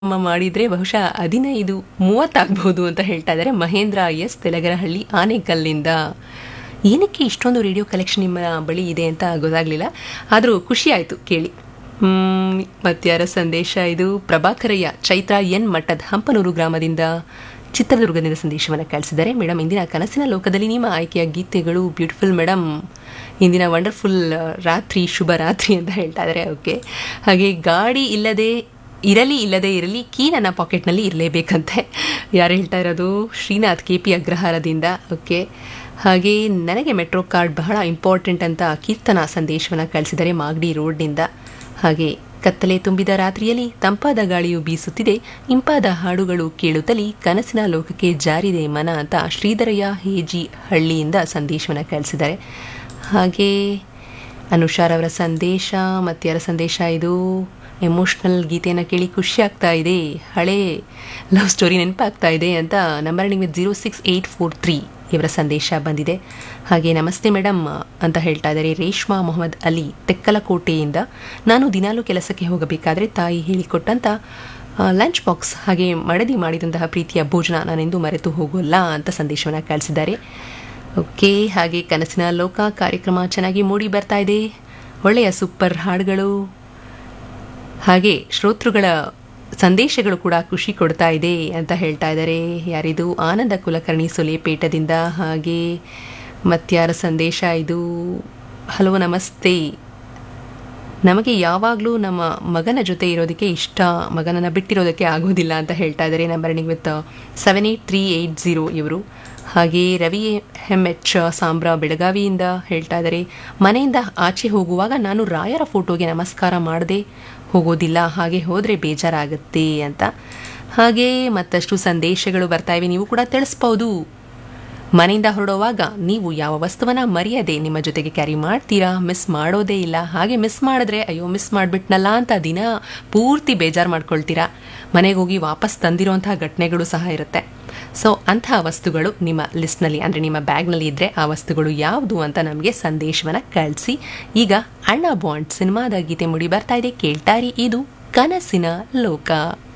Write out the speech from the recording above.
ಮ ಮಾಡಿದ್ರೆ ಬಹುಶಃ ಹದಿನೈದು ಮೂವತ್ತಾಗಬಹುದು ಅಂತ ಹೇಳ್ತಾ ಇದ್ದಾರೆ ಮಹೇಂದ್ರ ಎಸ್ ತೆಲಗರಹಳ್ಳಿ ಆನೆಕಲ್ಲಿಂದ ಏನಕ್ಕೆ ಇಷ್ಟೊಂದು ರೇಡಿಯೋ ಕಲೆಕ್ಷನ್ ನಿಮ್ಮ ಬಳಿ ಇದೆ ಅಂತ ಗೊತ್ತಾಗ್ಲಿಲ್ಲ ಆದರೂ ಖುಷಿ ಆಯಿತು ಕೇಳಿ ಹ್ಮ್, ಮತ್ಯಾರ ಸಂದೇಶ ಇದು ಪ್ರಭಾಕರಯ್ಯ ಚೈತ್ರ ಎನ್ ಮಠದ್ ಹಂಪನೂರು ಗ್ರಾಮದಿಂದ ಚಿತ್ರದುರ್ಗದಿಂದ ಸಂದೇಶವನ್ನು ಕಳಿಸಿದ್ದಾರೆ ಮೇಡಮ್ ಇಂದಿನ ಕನಸಿನ ಲೋಕದಲ್ಲಿ ನಿಮ್ಮ ಆಯ್ಕೆಯ ಗೀತೆಗಳು ಬ್ಯೂಟಿಫುಲ್ ಮೇಡಮ್ ಇಂದಿನ ವಂಡರ್ಫುಲ್ ರಾತ್ರಿ ಶುಭ ರಾತ್ರಿ ಅಂತ ಹೇಳ್ತಾ ಇದ್ದಾರೆ ಓಕೆ ಹಾಗೆ ಗಾಡಿ ಇಲ್ಲದೆ ಇರಲಿ ಇಲ್ಲದೆ ಇರಲಿ ಕೀ ನನ್ನ ಪಾಕೆಟ್ನಲ್ಲಿ ಇರಲೇಬೇಕಂತೆ ಯಾರು ಹೇಳ್ತಾ ಇರೋದು ಶ್ರೀನಾಥ್ ಕೆ ಪಿ ಅಗ್ರಹಾರದಿಂದ ಓಕೆ ಹಾಗೆ ನನಗೆ ಮೆಟ್ರೋ ಕಾರ್ಡ್ ಬಹಳ ಇಂಪಾರ್ಟೆಂಟ್ ಅಂತ ಕೀರ್ತನ ಸಂದೇಶವನ್ನು ಕಳಿಸಿದರೆ ಮಾಗಡಿ ರೋಡ್ನಿಂದ ಹಾಗೆ ಕತ್ತಲೆ ತುಂಬಿದ ರಾತ್ರಿಯಲ್ಲಿ ತಂಪಾದ ಗಾಳಿಯು ಬೀಸುತ್ತಿದೆ ಇಂಪಾದ ಹಾಡುಗಳು ಕೇಳುತ್ತಲಿ ಕನಸಿನ ಲೋಕಕ್ಕೆ ಜಾರಿದೆ ಮನ ಅಂತ ಶ್ರೀಧರಯ್ಯ ಹೇಜಿ ಹಳ್ಳಿಯಿಂದ ಸಂದೇಶವನ್ನು ಕಳಿಸಿದ್ದಾರೆ ಹಾಗೆ ಅನುಷಾರ್ ಅವರ ಸಂದೇಶ ಮತ್ಯಾರ ಸಂದೇಶ ಇದು ಎಮೋಷ್ನಲ್ ಗೀತೆಯನ್ನು ಕೇಳಿ ಖುಷಿ ಆಗ್ತಾ ಇದೆ ಹಳೆ ಲವ್ ಸ್ಟೋರಿ ನೆನಪಾಗ್ತಾ ಇದೆ ಅಂತ ನಂಬರ್ ನಿಮಗೆ zero six eight four three ಇವರ ಸಂದೇಶ ಬಂದಿದೆ ಹಾಗೆ ನಮಸ್ತೆ ಮೇಡಮ್ ಅಂತ ಹೇಳ್ತಾ ಇದ್ದಾರೆ ರೇಷ್ಮಾ ಮೊಹಮ್ಮದ್ ಅಲಿ ತೆಕ್ಕಲಕೋಟೆಯಿಂದ ನಾನು ದಿನಾಲೂ ಕೆಲಸಕ್ಕೆ ಹೋಗಬೇಕಾದ್ರೆ ತಾಯಿ ಹೇಳಿಕೊಟ್ಟಂತ ಲಂಚ್ ಬಾಕ್ಸ್ ಹಾಗೆ ಮಡದಿ ಮಾಡಿದಂತಹ ಪ್ರೀತಿಯ ಭೋಜನ ನಾನೆಂದು ಮರೆತು ಹೋಗೋಲ್ಲ ಅಂತ ಸಂದೇಶವನ್ನು ಕಳಿಸಿದ್ದಾರೆ ಓಕೆ ಹಾಗೆ ಕನಸಿನ ಲೋಕ ಕಾರ್ಯಕ್ರಮ ಚೆನ್ನಾಗಿ ಮೂಡಿ ಬರ್ತಾ ಇದೆ ಒಳ್ಳೆಯ ಸೂಪರ್ ಹಾಡುಗಳು ಹಾಗೆ ಶ್ರೋತೃಗಳ ಸಂದೇಶಗಳು ಕೂಡ ಖುಷಿ ಕೊಡ್ತಾ ಇದೆ ಅಂತ ಹೇಳ್ತಾ ಇದ್ದಾರೆ ಯಾರಿದು ಆನಂದ ಕುಲಕರ್ಣಿ ಸುಲೇಪೇಟದಿಂದ ಹಾಗೆ ಮತ್ಯಾರ ಸಂದೇಶ ಇದು ಹಲೋ ನಮಸ್ತೆ ನಮಗೆ ಯಾವಾಗಲೂ ನಮ್ಮ ಮಗನ ಜೊತೆ ಇರೋದಕ್ಕೆ ಇಷ್ಟ ಮಗನನ್ನು ಬಿಟ್ಟಿರೋದಕ್ಕೆ ಆಗೋದಿಲ್ಲ ಅಂತ ಹೇಳ್ತಾ ಇದ್ದಾರೆ number with seven eight three eight zero ಇವರು ಹಾಗೆ ರವಿ ಎಮ್ ಎಚ್ ಸಾಂಬ್ರ ಬೆಳಗಾವಿಯಿಂದ ಹೇಳ್ತಾ ಇದ್ದಾರೆ ಮನೆಯಿಂದ ಆಚೆ ಹೋಗುವಾಗ ನಾನು ರಾಯರ ಫೋಟೋಗೆ ನಮಸ್ಕಾರ ಮಾಡದೆ ಹೋಗೋದಿಲ್ಲ ಹಾಗೆ ಹೋದರೆ ಬೇಜಾರಾಗುತ್ತೆ ಅಂತ ಹಾಗೆ ಮತ್ತಷ್ಟು ಸಂದೇಶಗಳು ಬರ್ತಾ ಇವೆ ನೀವು ಕೂಡ ತಿಳಿಸ್ಬೋದು ಮನೆಯಿಂದ ಹೊರಡುವಾಗ ನೀವು ಯಾವ ವಸ್ತುವನ್ನ ಮರೆಯದೆ ನಿಮ್ಮ ಜೊತೆಗೆ ಕ್ಯಾರಿ ಮಾಡ್ತೀರಾ ಮಿಸ್ ಮಾಡೋದೇ ಇಲ್ಲ ಹಾಗೆ ಮಿಸ್ ಮಾಡಿದ್ರೆ ಅಯ್ಯೋ ಮಿಸ್ ಮಾಡಿಬಿಟ್ನಲ್ಲ ಅಂತ ದಿನ ಪೂರ್ತಿ ಬೇಜಾರು ಮಾಡ್ಕೊಳ್ತೀರಾ ಮನೆಗೆ ಹೋಗಿ ವಾಪಸ್ ತಂದಿರುವಂತಹ ಘಟನೆಗಳು ಸಹ ಇರುತ್ತೆ ಸೊ ಅಂತಹ ವಸ್ತುಗಳು ನಿಮ್ಮ ಲಿಸ್ಟ್ನಲ್ಲಿ ಅಂದರೆ ನಿಮ್ಮ ಬ್ಯಾಗ್ನಲ್ಲಿ ಇದ್ದರೆ ಆ ವಸ್ತುಗಳು ಯಾವುದು ಅಂತ ನಮಗೆ ಸಂದೇಶವನ್ನು ಕಳಿಸಿ ಈಗ ಅಣ್ಣ ಬಾಂಡ್ ಸಿನಿಮಾದ ಗೀತೆ ಮುಡಿ ಬರ್ತಾ ಇದೆ ಕೇಳ್ತಾರಿ ಇದು ಕನಸಿನ ಲೋಕ